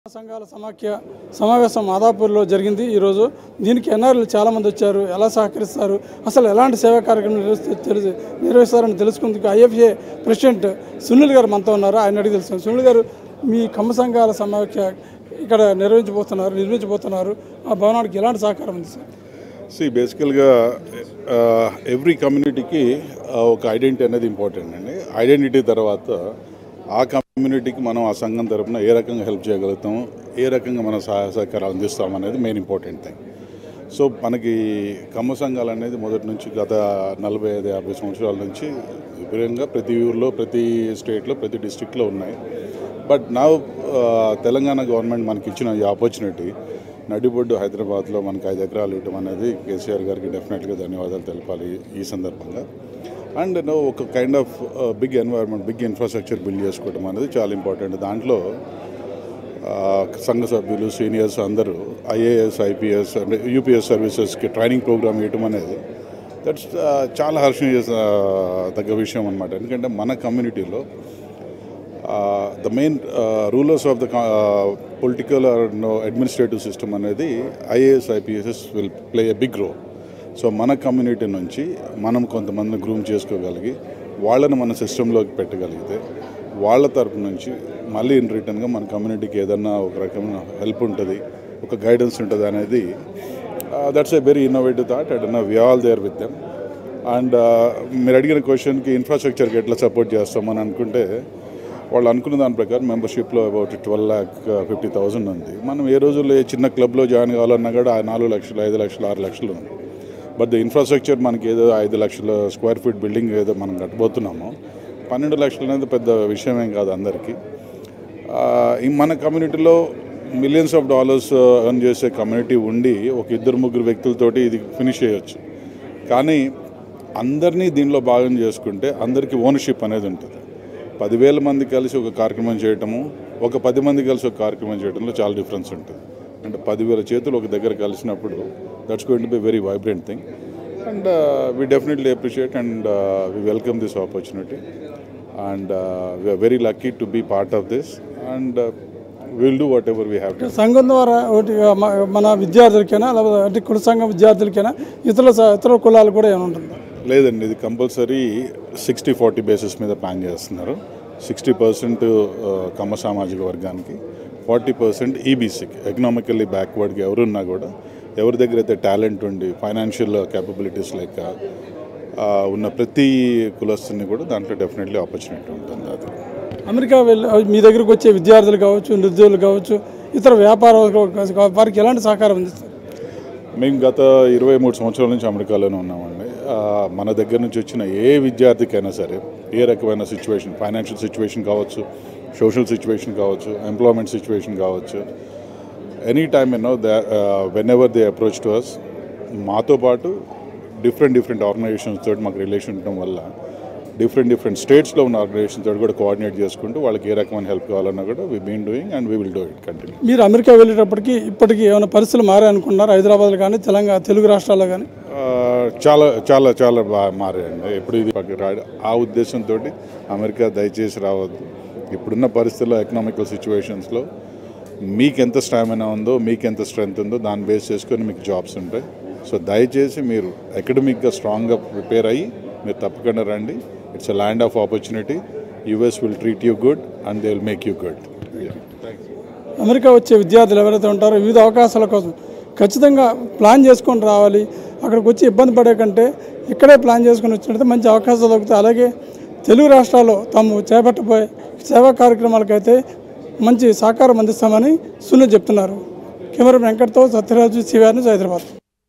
సంఘాల సమాఖ్య సమావేశం మాదాపూర్లో జరిగింది ఈరోజు దీనికి ఎన్ఆర్లు చాలామంది వచ్చారు ఎలా సహకరిస్తారు అసలు ఎలాంటి సేవా కార్యక్రమం నిర్వహిస్తూ తెలుసు నిర్వహిస్తారని తెలుసుకుందుకు ఐఎఫ్ఏ ప్రెసిడెంట్ సునీల్ గారు మనతో ఉన్నారు ఆయన అడిగి తెలుసు సునీల్ గారు మీ కమ్మ సంఘాల సమాఖ్య ఇక్కడ నిర్వహించబోతున్నారు నిర్మించబోతున్నారు ఆ భవనానికి ఎలాంటి సహకారం ఉంది సార్ సి బేసికల్గా ఎవ్రీ కమ్యూనిటీకి ఒక ఐడెంటిటీ అనేది ఇంపార్టెంట్ అండి ఐడెంటిటీ తర్వాత ఆ కమ్యూనిటీకి మనం ఆ సంఘం తరపున ఏ రకంగా హెల్ప్ చేయగలుగుతాం ఏ రకంగా మన సహాయ సహకారాలు అందిస్తాం అనేది మెయిన్ ఇంపార్టెంట్ థింగ్ సో మనకి కమ్మ సంఘాలు అనేది మొదటి నుంచి గత నలభై ఐదు యాభై సంవత్సరాల నుంచి విపరీతంగా ప్రతి ఊర్లో ప్రతి స్టేట్లో ప్రతి డిస్టిక్లో ఉన్నాయి బట్ నా తెలంగాణ గవర్నమెంట్ మనకి ఇచ్చిన ఈ ఆపర్చునిటీ నడిబొడ్డు హైదరాబాద్లో మనకి ఐదు ఎకరాలు ఇవ్వడం అనేది కేసీఆర్ గారికి డెఫినెట్గా ధన్యవాదాలు తెలపాలి ఈ సందర్భంగా అండ్ నో ఒక kind of big environment big infrastructure build చేసుకోవడం అనేది చాలా ఇంపార్టెంట్ దాంట్లో ఆ, సంఘ సభ్యులు సీనియర్స్ అందరూ ఐఏఎస్ ఐపీఎస్ అంటే యూపీఎస్ సర్వీసెస్కి ట్రైనింగ్ ప్రోగ్రామ్ ఇవ్వడం అనేది దట్స్ చాలా హర్షణీయ ఆ, తగ్గ విషయం అనమాట ఎందుకంటే మన కమ్యూనిటీలో the main rulers of the political or no administrative system అనేది IAS IPSS will play a big role so మన కమ్యూనిటీ నుంచి మనం కొంతమందిని గ్రూమ్ చేసుకోగలిగి వాళ్ళని మన సిస్టంలోకి పెట్టగలిగితే వాళ్ళ తరపు నుంచి మళ్ళీ ఇన్ రిటర్న్గా మన కమ్యూనిటీకి ఏదన్నా ఒక రకమైన హెల్ప్ ఉంటుంది ఒక గైడెన్స్ ఉంటుంది అనేది that's a very innovative thought and we all there with them and మీరు అడిగిన క్వశ్చన్కి ఇన్ఫ్రాస్ట్రక్చర్కి ఎట్లా సపోర్ట్ చేస్తామని అనుకుంటే వాళ్ళు అనుకున్న దాని ప్రకారం మెంబర్షిప్లో about twelve lakh fifty thousand ఉంది మనం ఏ రోజుల్లో ఏ చిన్న క్లబ్లో జాయిన్ కావాలన్నా కూడా ఆ నాలుగు లక్షలు ఐదు లక్షలు ఆరు లక్షలు ఉంది బట్ ద ఇన్ఫ్రాస్ట్రక్చర్ మనకి ఏదో ఐదు లక్షల స్క్వేర్ ఫీట్ బిల్డింగ్ ఏదో మనం కట్టబోతున్నామో పన్నెండు లక్షలు అనేది పెద్ద విషయం ఏం కాదు అందరికీ ఆ, ఈ మన కమ్యూనిటీలో మిలియన్స్ ఆఫ్ డాలర్స్ ఎర్న్ చేసే కమ్యూనిటీ ఉండి ఒక ఇద్దరు ముగ్గురు వ్యక్తులతోటి ఇది ఫినిష్ చేయొచ్చు కానీ అందరినీ దీనిలో భాగం చేసుకుంటే అందరికీ ఓనర్షిప్ అనేది ఉంటుంది పదివేల మంది కలిసి ఒక కార్యక్రమం చేయటము ఒక పది మంది కలిసి ఒక కార్యక్రమం చేయడంలో చాలా డిఫరెన్స్ ఉంటుంది అంటే పదివేల చేతులు ఒక దగ్గర కలిసినప్పుడు that's going to be very vibrant thing and we definitely appreciate and we welcome this opportunity and we are very lucky to be part of this and will do whatever we have సంఘం ద్వారా ఒకటి మ- మన విద్యార్థులకైనా లేకపోతే అంటే కుల సంఘం విద్యార్థులకైనా ఇతరుల స- ఇతర కులాలు కూడా ఏమైనా ఉంటుంది లేదండి ఇది కంపల్సరీ సిక్స్టీ ఫార్టీ బేసిస్ మీద ప్లాన్ చేస్తున్నారు సిక్స్టీ పర్సెంట్ కమ్మ సామాజిక వర్గానికి ఫార్టీ పర్సెంట్ ఈబీసీకి ఎకనామికల్లీ బ్యాక్వర్డ్కి ఎవరున్నా కూడా ఎవరి దగ్గర అయితే టాలెంట్ ఉండి ఫైనాన్షియల్ క్యాపబిలిటీస్ లైక్ ఉన్న ప్రతి కులస్తుని కూడా దాంట్లో డెఫినెట్లీ ఆపర్చునిటీ ఉంటుంది అది అమెరికా వెళ్ళి మీ దగ్గరకు వచ్చే విద్యార్థులు కావచ్చు నిరుద్యోగులు కావచ్చు ఇతర వ్యాపారాలు కావచ్చు, వారికి ఎలాంటి సహకారం అందిస్తారు మేము గత ఇరవై మూడు సంవత్సరాల నుంచి అమెరికాలోనే ఉన్నామండి ఆ, మన దగ్గర నుంచి వచ్చిన ఏ విద్యార్థికైనా సరే ఏ రకమైన సిచ్యువేషన్ ఫైనాన్షియల్ సిచ్యువేషన్ కావచ్చు సోషల్ సిచ్యువేషన్ కావచ్చు ఎంప్లాయ్మెంట్ సిచ్యువేషన్ కావచ్చు ఎనీ టైమ్ ఎన్నో the whenever they approach to us మాతో పాటు డిఫరెంట్ డిఫరెంట్ ఆర్గనైజేషన్స్ తోటి మాకు రిలేషన్ ఉండటం వల్ల డిఫరెంట్ డిఫరెంట్ స్టేట్స్లో ఉన్న ఆర్గనైజేషన్ తోటి కూడా కోఆర్డినేట్ చేసుకుంటూ వాళ్ళకి ఏ రకమైన హెల్ప్ కావాలన్నా కూడా we been doing and we will do it continue మీరు అమెరికా వెళ్ళేటప్పటికి ఇప్పటికి ఏమైనా పరిస్థితులు మారాయనుకున్నారు హైదరాబాద్లో కానీ తెలంగాణ తెలుగు రాష్ట్రాల్లో కానీ ఆ, చాలా చాలా చాలా బాగా మారాయండి ఎప్పుడు ఇది పక్కకి రాడు ఆ ఉద్దేశంతో అమెరికా దయచేసి రావద్దు ఇప్పుడున్న పరిస్థితుల్లో ఎకనామికల్ సిచ్యువేషన్స్లో మీకు ఎంత స్టామినా ఉందో మీకు ఎంత స్ట్రెంగ్త్ ఉందో దాన్ని బేస్ చేసుకొని మీకు జాబ్స్ ఉంటాయి సో దయచేసి మీరు అకాడమిక్గా స్ట్రాంగ్గా ప్రిపేర్ అయ్యి మీరు తప్పకుండా రండి it's a land of opportunity US will treat you good and they will make you good America వచ్చే విద్యార్థులు ఎవరైతే ఉంటారో వివిధ అవకాశాల కోసం ఖచ్చితంగా ప్లాన్ చేసుకొని రావాలి అక్కడికి వచ్చి ఇబ్బంది పడే కంటే ఇక్కడే ప్లాన్ చేసుకొని వచ్చినట్లయితే మంచి అవకాశాలు దొరుకుతాయి అలాగే తెలుగు రాష్ట్రాల్లో తాము చేపట్టబోయే సేవా కార్యక్రమాలకైతే మంచి సహకారం అందిస్తామని సునీల్ చెప్తున్నారు కెమెరా వెంకట్తో సత్యరాజు శివాని హైదరాబాద్